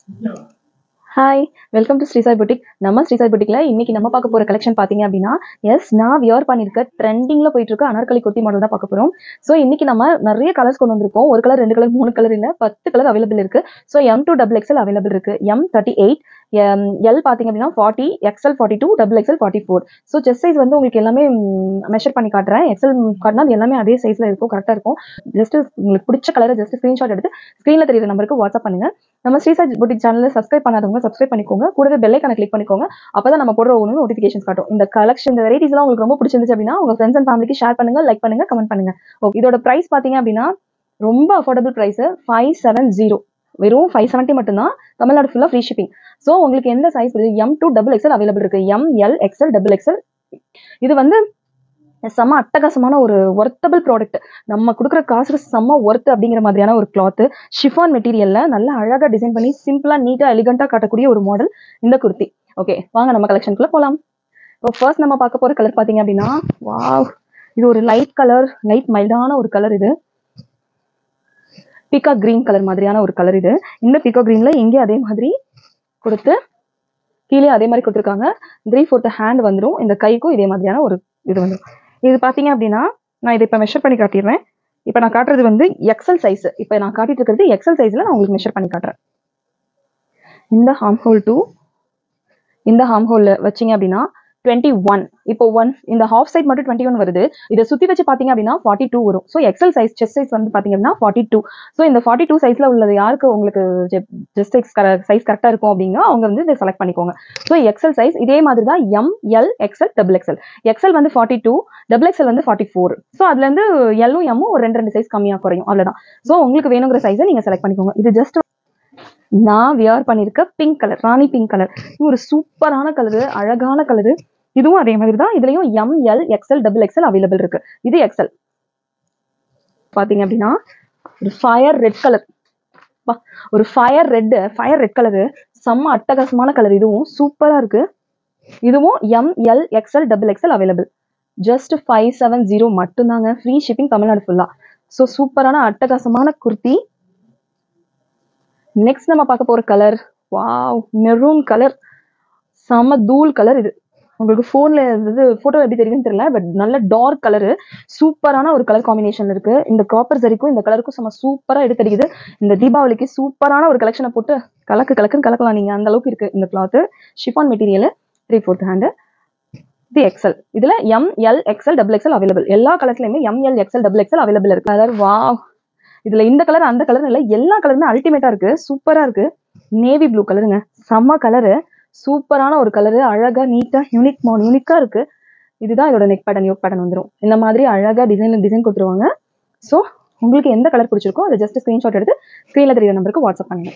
hi welcome to Srisai boutique நம்ம ஸ்ரீசாய் புட்டிக்ல இன்னைக்கு நம்ம பார்க்க போற கலெக்ஷன் பாத்தீங்க அப்படின்னா எஸ் நான் வியர் பண்ணிருக்க ட்ரெண்டிங்ல போயிட்டு இருக்க அனார்கலி குர்த்தி மாடல் தான் பார்க்க போறோம் ஸோ இன்னைக்கு நம்ம நிறைய கலர்ஸ் கொண்டு வந்திருக்கோம் ஒரு கலர் ரெண்டு கலர் மூணு கலர் இல்ல பத்து கலர் அவைலபிள் இருக்கு so M two double XL available இருக்கு எம் தேர்ட்டி எயிட் எல் பாத்தீங்க அப்படின்னா forty XL forty two double XL forty four so chest size வந்து உங்களுக்கு எல்லாமே மெஷர் பண்ணி காட்டுறேன் எக்ஸ்எல் காட்டினா அது எல்லாமே அதே சைஸ்ல இருக்கும் கரெக்டா இருக்கும் ஜஸ்ட் உங்களுக்கு பிடிச்ச கலரை ஜஸ்ட் ஸ்கிரீன்ஷாட் எடுத்து ஸ்க்ரீன்ல தெரியுற நம்பருக்கு வாட்ஸ்அப் பண்ணுங்க நம்ம ஸ்ரீசாய் புட்டிக் சேனலை சப்ஸ்கிரைப் பண்ணாதவங்க சப்ஸ்கிரைப் பண்ணிக்கோங்க கூடவே பெல் ஐக்கான கிளிக் பண்ணிக்கோங்க அப்பதான் நம்ம போடுற ஒன்று நோட்டிஃபிகேஷன்ஸ் காட்டும் இந்த கலெக்ஷன் இந்த வெரைட்டிஸ் எல்லாம் உங்களுக்கு ரொம்ப பிடிச்சிருந்துச்சு அப்படின்னா உங்க ஃப்ரெண்ட்ஸ் அண்ட் ஃபேமிலிக்கு ஷேர் பண்ணுங்க லைக் பண்ணுங்க கமெண்ட் பண்ணுங்க ஓகே இதோட பிரைஸ் பாத்தீங்க அப்படின்னா ரொம்ப affordable price five seven zero வெறும் ஃபைவ் செவன்ட்டி மட்டும்தான் தமிழ்நாடு ஃபுல்லாக ஃப்ரீ ஷிப்பிங் ஸோ உங்களுக்கு எந்த size M two double XL available இருக்கு M L XL double XL இது வந்து செம்ம அட்டகாசமான ஒரு ஒர்த்தபிள் ப்ராடக்ட் நம்ம கொடுக்குற காசுக்கு செம்ம ஒர்த் அப்படிங்கிற மாதிரியான ஒரு கிளாத் ஷிஃபான் மெட்டீரியல்ல நல்லா அழகா டிசைன் பண்ணி சிம்பிளா நீட்டா எலிகண்டா காட்டக்கூடிய ஒரு மாடல் இந்த குர்த்தி ஓகே வாங்க நம்ம கலெக்ஷனுக்குள்ள போலாம் இப்போ ஃபர்ஸ்ட் நம்ம பார்க்க போற கலர் பாத்தீங்க அப்படின்னா வாவ் இது ஒரு லைட் கலர் லைட் மைல்டான ஒரு கலர் இது பீகா கிரீன் கலர் மாதிரியான ஒரு கலர் இது இந்த பீகா கிரீன்ல இங்கே அதே மாதிரி கொடுத்து கீழே அதே மாதிரி கொடுத்துருக்காங்க த்ரீ ஃபோர்த் ஹேண்ட் வந்துடும் இந்த கைக்கும் இதே மாதிரியான ஒரு இது வந்துடும் இது பார்த்தீங்க அப்படின்னா நான் இதை இப்போ மெஷர் பண்ணி காட்டிடுறேன் இப்போ நான் காட்டுறது வந்து எக்ஸல் சைஸ் இப்போ நான் காட்டிட்டு இருக்கிறது எக்ஸல் சைஸில் நான் உங்களுக்கு மெஷர் பண்ணி காட்டுறேன் இந்த ஹார்ம் ஹோல் டூ இந்த ஹார்ம் ஹோலில் வச்சிங்க அப்படின்னா டுவெண்ட்டி ஒன் இப்போ ஒன் இந்த ஹாஃப் சைட் மட்டும் டுவெண்ட்டி ஒன் வருது இதை சுற்றி வச்சு பார்த்தீங்க அப்படின்னா ஃபார்ட்டி டூ வரும் so XL size chest size வந்து பார்த்தீங்க அப்படின்னா ஃபார்ட்டி டூ ஸோ இந்த ஃபார்ட்டி டூ சைஸில் உள்ளது யாருக்கு உங்களுக்கு ஜெஸ்ட் சைஸ் சைஸ் கரெக்டாக இருக்கும் அப்படின்னா அவங்க வந்து இதை செலக்ட் பண்ணிக்கோங்க ஸோ எக்ஸல் சைஸ் இதே மாதிரி தான் M L XL double XL XL வந்து ஃபார்ட்டி டூ டபுள் எக்ஸல் வந்து ஃபார்ட்டி ஃபோர் ஸோ அதுலேருந்து எல்லும் எம்மும் ஒரு ரெண்டு ரெண்டு சைஸ் கம்மியாக குறையும் அவ்வளோதான் ஸோ உங்களுக்கு வேணுங்கிற சைஸை நீங்கள் செலக்ட் பண்ணிக்கோங்க இது ஜஸ்ட் நான் வியர் பண்ணியிருக்க pink colour rani pink colour இது ஒரு சூப்பரான கலரு அழகான கலரு இதுவும் அதே மாதிரி தான் இதுலயும் M L XL double XL available இருக்கு இது எக்ஸ்எல் பாத்தீங்க அப்படின்னா ஒரு ஃபயர் ரெட் கலர் ஒரு fire red fire red colour செம்ம அட்டகாசமான கலர் இதுவும் சூப்பரா இருக்கு இதுவும் M L XL double XL available just five seven zero மட்டும்தாங்க ஃப்ரீ ஷிப்பிங் தமிழ்நாடு ஃபுல்லா ஸோ சூப்பரான அட்டகாசமான குர்த்தி நெக்ஸ்ட் நம்ம பார்க்க போற கலர் வாவ் மெரூன் கலர் செம்ம தூள் கலர் இது உங்களுக்கு ஃபோன்ல இருந்தது ஃபோட்டோ எப்படி தெரியுதுன்னு தெரியல பட் நல்ல டார்க் கலரு சூப்பரான ஒரு கலர் காம்பினேஷன் இருக்கு இந்த காப்பர் சரிக்கும் இந்த கலருக்கும் செம்ம சூப்பரா எடுத்தடிக்குது இந்த தீபாவளிக்கு சூப்பரான ஒரு கலெக்ஷனை போட்டு கலக்கு கலக்குன்னு கலக்கலாம் நீங்க அந்த அளவுக்கு இருக்கு இந்த cloth chiffon material three fourth hand the XL இதுல M L XL double XL available எல்லா கலர்ஸ்லயுமே M L XL double XL available இருக்கு கலர் வா இதுல இந்த கலர் அந்த கலர் இல்ல எல்லா கலருமே அல்டிமேட்டா இருக்கு சூப்பரா இருக்கு நேவி ப்ளூ கலருங்க செம்ம கலரு சூப்பரான ஒரு கலரு அழகா நீட்டா யூனிக் யூனிக்கா இருக்கு இதுதான் இதோட நெக் பேட்டர்ன் யோக் பேட்டர்ன் வந்துடும் இந்த மாதிரி அழகா டிசைன் டிசைன் கொடுத்துருவாங்க ஸோ உங்களுக்கு எந்த கலர் பிடிச்சிருக்கோ அதை ஜஸ்ட் ஸ்கிரீன்ஷாட் எடுத்து ஸ்க்ரீன்ல தெரியுற நம்பருக்கு வாட்ஸ்அப் பண்ணுங்க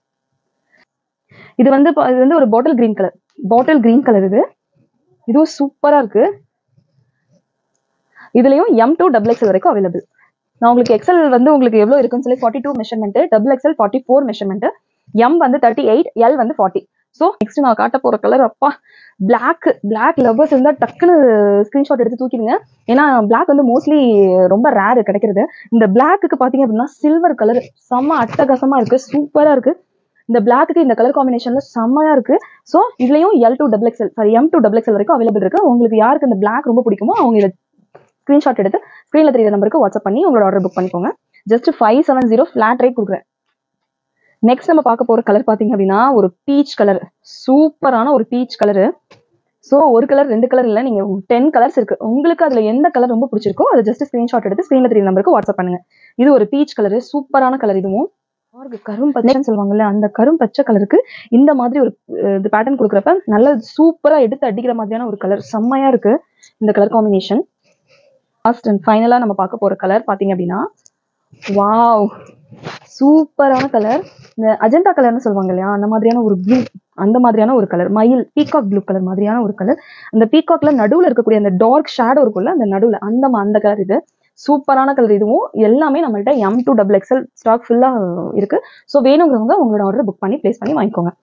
இது வந்து இது வந்து ஒரு bottle green colour bottle green colour இது இதுவும் சூப்பரா இருக்கு இதுலயும் எம் டூ டபுள் எக்ஸல் வரைக்கும் அவைலபிள் நான் உங்களுக்கு எக்ஸல் வந்து உங்களுக்கு எவ்வளோ இருக்குன்னு சொல்லி forty two measurement double XL forty four measurement M வந்து தேர்ட்டி எயிட் எல் வந்து ஃபார்ட்டி ஸோ நெக்ஸ்ட் நான் காட்ட போற கலர் அப்பா பிளாக் பிளாக் லவ்வர்ஸ் இருந்தால் டக்குன்னு ஸ்கிரீன்ஷாட் எடுத்து தூக்கிடுங்க ஏன்னா பிளாக் வந்து மோஸ்ட்லி ரொம்ப ரேர் கிடைக்கிறது இந்த பிளாக்கு பார்த்தீங்க அப்படின்னா சில்வர் கலர் செம்ம அட்டகாசமா இருக்கு சூப்பரா இருக்கு இந்த பிளாக்கு இந்த கலர் காம்பினேஷன்ல செம்மையா இருக்கு ஸோ இதுலயும் L two double XL sorry M two double XL வரைக்கும் அவைலபிள் இருக்கு உங்களுக்கு யாருக்கு இந்த பிளாக் ரொம்ப பிடிக்குமோ அவங்க இதை ஸ்க்ரீன்ஷாட் எடுத்து ஸ்க்ரீனில் தெரியுற நம்பருக்கு வாட்ஸ்அப் பண்ணி உங்களோட ஆர்டர் புக் பண்ணிக்கோங்க just five seven zero flat rate கொடுக்குறேன் நெக்ஸ்ட் நம்ம பார்க்க போற கலர் பார்த்தீங்க அப்படின்னா ஒரு பீச் கலர் சூப்பரான ஒரு பீச் கலரு ஸோ ஒரு கலர் ரெண்டு கலர் இல்லை நீங்க டென் கலர்ஸ் இருக்கு உங்களுக்கு அதுல எந்த கலர் ரொம்ப பிடிச்சிருக்கோ அதை ஜஸ்ட் ஸ்கிரீன்ஷாட் எடுத்து ஸ்க்ரீனில் தெரியுற நம்பருக்கு வாட்ஸ்அப் பண்ணுங்க இது ஒரு பீச் கலர் சூப்பரான கலர் இதுவும் கரும் பச்சைன்னு சொல்லுவாங்கல்ல அந்த கரும் பச்சை கலருக்கு இந்த மாதிரி ஒரு இது பேட்டர்ன் கொடுக்குறப்ப நல்ல சூப்பரா எடுத்து அடிக்கிற மாதிரியான ஒரு கலர் செம்மையா இருக்கு இந்த கலர் காம்பினேஷன் லாஸ்ட் அண்ட் ஃபைனலாக நம்ம பார்க்க போகிற கலர் பார்த்தீங்க அப்படின்னா வாவ் சூப்பரான கலர் இந்த அஜந்தா கலர்னு சொல்லுவாங்க இல்லையா அந்த மாதிரியான ஒரு ப்ளூ அந்த மாதிரியான ஒரு கலர் மயில் பீகாக் ப்ளூ கலர் மாதிரியான ஒரு கலர் அந்த பீகாக்ல நடுவில் இருக்கக்கூடிய அந்த டார்க் ஷேடோ இருக்குல்ல அந்த நடுவில் அந்த அந்த கலர் இது சூப்பரான கலர் இதுவும் எல்லாமே நம்மள்ட்ட M two double XL stock ஃபுல்லாக இருக்கு ஸோ வேணுங்கிறவங்க உங்களோட ஆர்டர் புக் பண்ணி பிளேஸ் பண்ணி வாங்கிக்கோங்க